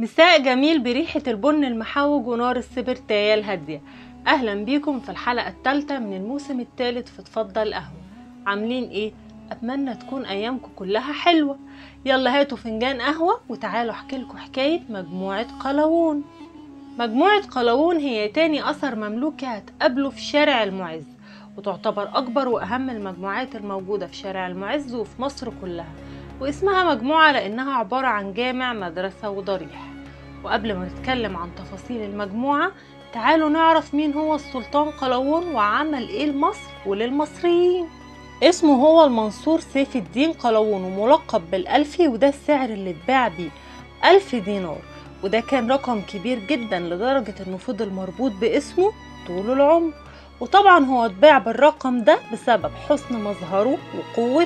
مساء جميل بريحة البن المحوج ونار السبرتاية الهادية أهلا بيكم في الحلقة الثالثة من الموسم الثالث في تفضل قهوة عاملين إيه؟ أتمنى تكون أيامكم كلها حلوة يلا هاتوا فنجان قهوة وتعالوا أحكي لكم حكاية مجموعة قلاوون مجموعة قلاوون هي تاني أثر مملوكي هتقابله في شارع المعز وتعتبر أكبر وأهم المجموعات الموجودة في شارع المعز وفي مصر كلها واسمها مجموعة لأنها عبارة عن جامع مدرسة وضريح وقبل ما نتكلم عن تفاصيل المجموعة تعالوا نعرف مين هو السلطان قلاوون وعمل ايه لمصر وللمصريين اسمه هو المنصور سيف الدين قلاوون وملقب بالألفي وده السعر اللي اتباع بيه ألف دينار وده كان رقم كبير جدا لدرجة انه فضل مربوط باسمه طول العمر وطبعا هو اتباع بالرقم ده بسبب حسن مظهره وقوته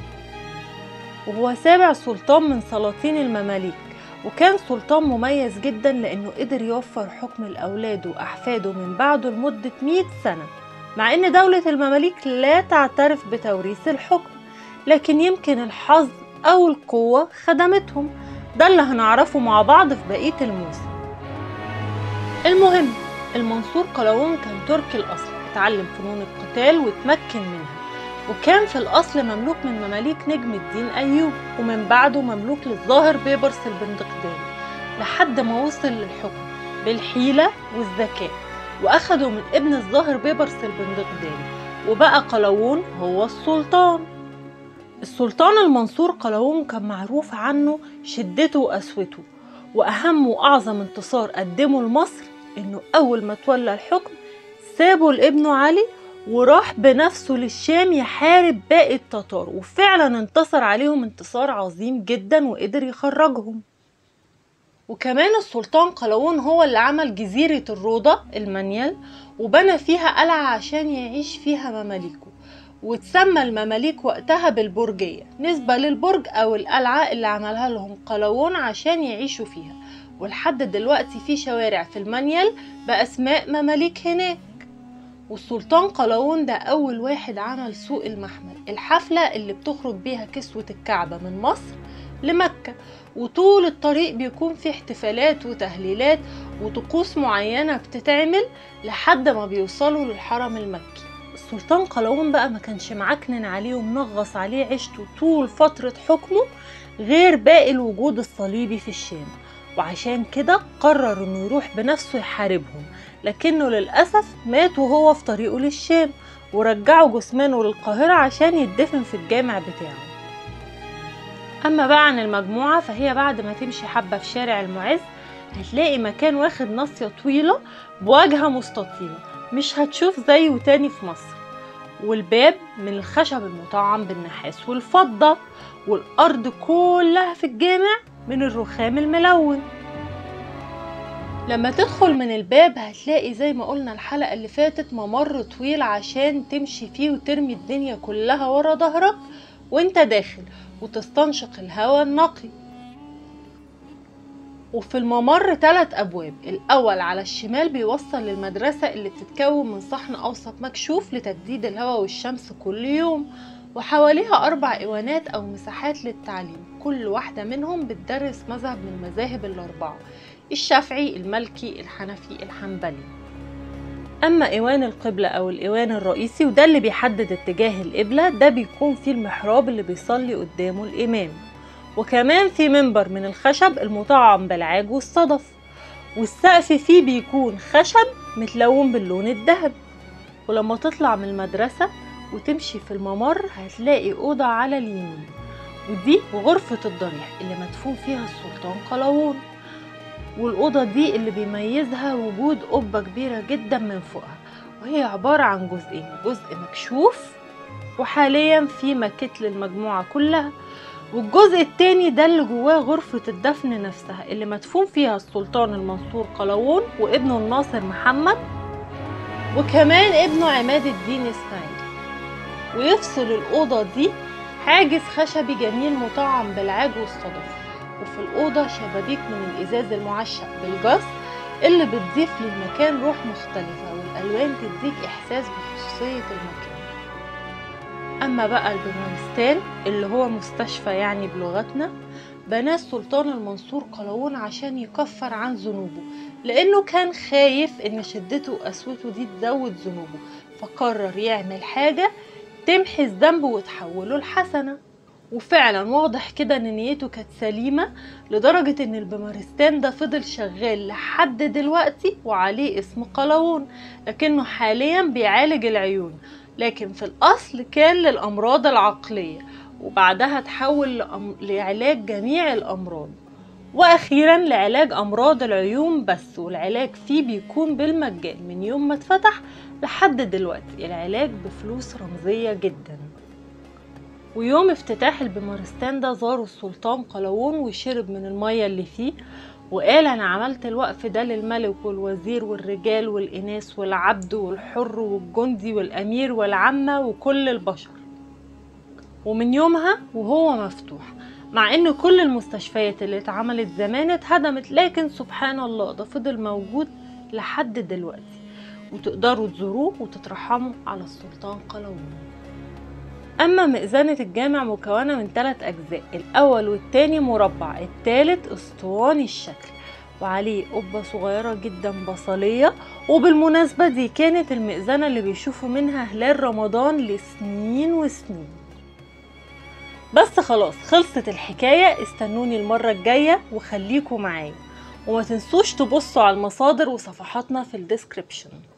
وهو سابع سلطان من سلاطين المماليك وكان سلطان مميز جدا لأنه قدر يوفر حكم الأولاد وأحفاده من بعده لمدة 100 سنة مع أن دولة المماليك لا تعترف بتوريث الحكم لكن يمكن الحظ أو القوة خدمتهم ده اللي هنعرفه مع بعض في بقية الموسم المهم المنصور قلاوون كان تركي الأصل اتعلم فنون القتال وتمكن منها وكان في الأصل مملوك من مماليك نجم الدين أيوب ومن بعده مملوك للظاهر بيبرس البندقداري لحد ما وصل للحكم بالحيلة والذكاء وأخده من ابن الظاهر بيبرس البندقداري وبقى قلاوون هو السلطان السلطان المنصور قلاوون كان معروف عنه شدته وقسوته وأهم وأعظم انتصار قدمه لمصر إنه أول ما تولى الحكم سابه لابنه علي وراح بنفسه للشام يحارب باقي التتار وفعلا انتصر عليهم انتصار عظيم جدا وقدر يخرجهم وكمان السلطان قلاوون هو اللي عمل جزيرة الروضة المنيل وبنى فيها قلعة عشان يعيش فيها مماليكه وتسمى المماليك وقتها بالبرجية نسبة للبرج أو القلعة اللي عملها لهم قلاوون عشان يعيشوا فيها ولحد دلوقتي في شوارع في المنيل بأسماء مماليك هناك والسلطان قلاوون ده أول واحد عمل سوق المحمل الحفلة اللي بتخرج بيها كسوة الكعبة من مصر لمكة وطول الطريق بيكون في احتفالات وتهليلات وطقوس معينة بتتعمل لحد ما بيوصلوا للحرم المكي السلطان قلاوون بقى ما كانش معكنن عليه ومنغص عليه عيشته طول فترة حكمه غير باقي الوجود الصليبي في الشام وعشان كده قرر انه يروح بنفسه يحاربهم لكنه للأسف مات وهو في طريقه للشام ورجعوا جثمانه للقاهرة عشان يدفن في الجامع بتاعه أما بقى عن المجموعة فهي بعد ما تمشي حبة في شارع المعز هتلاقي مكان واخد ناصية طويلة بواجهة مستطيلة مش هتشوف زيه تاني في مصر والباب من الخشب المطعم بالنحاس والفضة والأرض كلها في الجامع من الرخام الملون لما تدخل من الباب هتلاقي زي ما قلنا الحلقة اللي فاتت ممر طويل عشان تمشي فيه وترمي الدنيا كلها ورا ظهرك وانت داخل وتستنشق الهواء النقي وفي الممر ثلاث أبواب الأول على الشمال بيوصل للمدرسة اللي بتتكون من صحن أوسط مكشوف لتجديد الهواء والشمس كل يوم وحواليها أربع إيوانات أو مساحات للتعليم كل واحدة منهم بتدرس مذهب من المذاهب الأربعة الشافعي المالكي الحنفي الحنبلي أما إيوان القبلة أو الإيوان الرئيسي وده اللي بيحدد اتجاه القبلة ده بيكون فيه المحراب اللي بيصلي قدامه الإمام وكمان في منبر من الخشب المطعم بالعاج والصدف والسقف فيه بيكون خشب متلون باللون الذهبي ولما تطلع من المدرسة وتمشي في الممر هتلاقي أوضة على اليمين ودي غرفة الضريح اللي مدفون فيها السلطان قلاوون والأوضة دي اللي بيميزها وجود قبة كبيرة جدا من فوقها وهي عبارة عن جزئين جزء مكشوف وحاليا في ماكيت للمجموعة كلها والجزء التاني ده اللي جواه غرفة الدفن نفسها اللي مدفون فيها السلطان المنصور قلاوون وابنه الناصر محمد وكمان ابنه عماد الدين اسماعيل ويفصل الأوضة دي حاجز خشبي جميل مطعم بالعاج والصدف وفي الأوضة شبابيك من الإزاز المعشق بالجص اللي بتضيف للمكان روح مختلفة والألوان تديك إحساس بخصوصية المكان أما بقى البرمستان اللي هو مستشفى يعني بلغتنا بناه السلطان المنصور قلاوون عشان يكفر عن ذنوبه لأنه كان خايف إن شدته وقسوته دي تزود ذنوبه فقرر يعمل حاجة تمحي الذنب وتحوله لحسنة وفعلا واضح كده ان نيته كانت سليمة لدرجة ان البمارستان ده فضل شغال لحد دلوقتي وعليه اسم قلاوون لكنه حاليا بيعالج العيون لكن في الأصل كان للأمراض العقلية وبعدها تحول لأم- لعلاج جميع الأمراض وأخيرا لعلاج أمراض العيون بس والعلاج فيه بيكون بالمجان من يوم ما اتفتح لحد دلوقتي العلاج بفلوس رمزية جدا ويوم افتتاح البمارستان ده زاروا السلطان قلاوون وشرب من المية اللي فيه وقال أنا عملت الوقف ده للملك والوزير والرجال والإناث والعبد والحر والجندي والأمير والعامة وكل البشر ومن يومها وهو مفتوح مع ان كل المستشفيات اللي اتعملت زمان اتهدمت لكن سبحان الله ده فضل موجود لحد دلوقتي وتقدروا تزوروه وتترحموا على السلطان قلاوون أما مئذنة الجامع مكونة من ثلاث أجزاء الأول والتاني مربع التالت اسطواني الشكل وعليه قبة صغيرة جدا بصلية وبالمناسبة دي كانت المئذنة اللي بيشوفوا منها هلال رمضان لسنين وسنين بس خلاص خلصت الحكاية استنوني المرة الجاية وخليكوا معايا وما تنسوش تبصوا على المصادر وصفحاتنا في الديسكريبشن